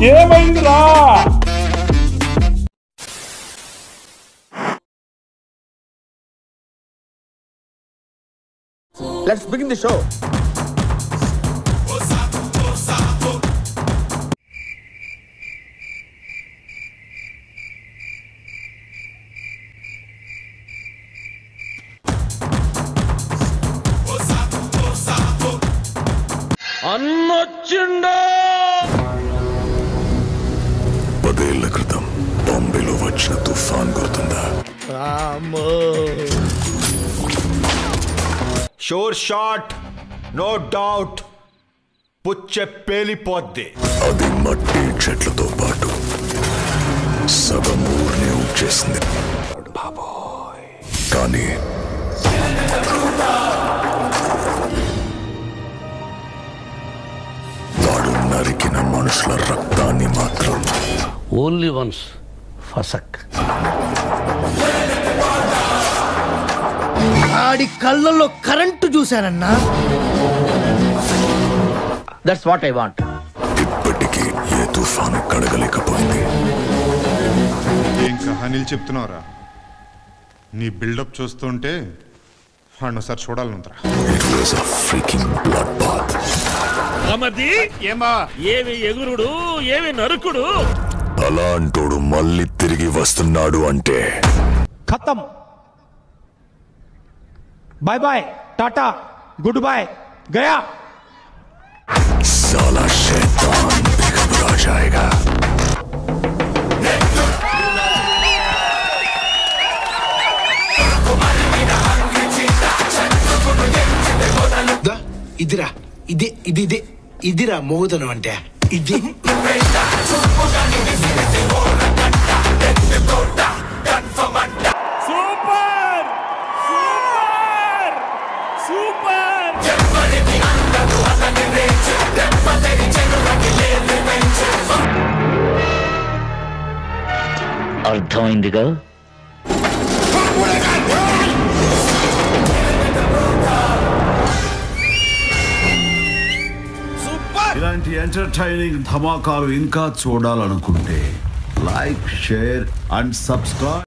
ఏమైందిరా let's begin the show పదేళ్ల క్రితం బాంబేలో వచ్చిన తుఫాన్ గుర్తుందా షోర్ షాట్ నో డౌట్ పుచ్చె పేలిపోద్ది అది మట్టి చెట్లతో పాటు సగం ఊరిని వచ్చేసింది కానీ వాడు నరికిన మనుషుల రక్తాన్ని మాత్రం ఓన్లీ వన్స్ ఫసక్ ఆడి కళ్ళల్లో కరెంటు చూశానన్నా దట్స్ వాట్ ఐ వాంట్ ఇప్పటికీ ఏ తుఫాను కడగలేకపోయింది ఏం కహానీలు చెప్తున్నావురా నీ బిల్డప్ చూస్తుంటే వాడిని ఒకసారి చూడాలనుందిరా it was a freaking bloodbath అమర్ది ఏమా ఏమి ఎగురుడు ఏమి నరుకుడు అలాంటోడు మళ్ళీ తిరిగి వస్తున్నాడు అంటే ఖతం bye bye tata goodbye గయా साला शैतान भी घबरा जाएगा ఇదిరా ఇది ఇది ఇదే ఇదిరా మోగుతనం అంటే ఇది సూపర్ సూపర్ సూపర్ అర్థమైందిగా ఇలాంటి ఎంటర్టైనింగ్ ధమాకాలు ఇంకా చూడాలనుకుంటే లైక్ షేర్ అండ్ సబ్స్క్రైబ్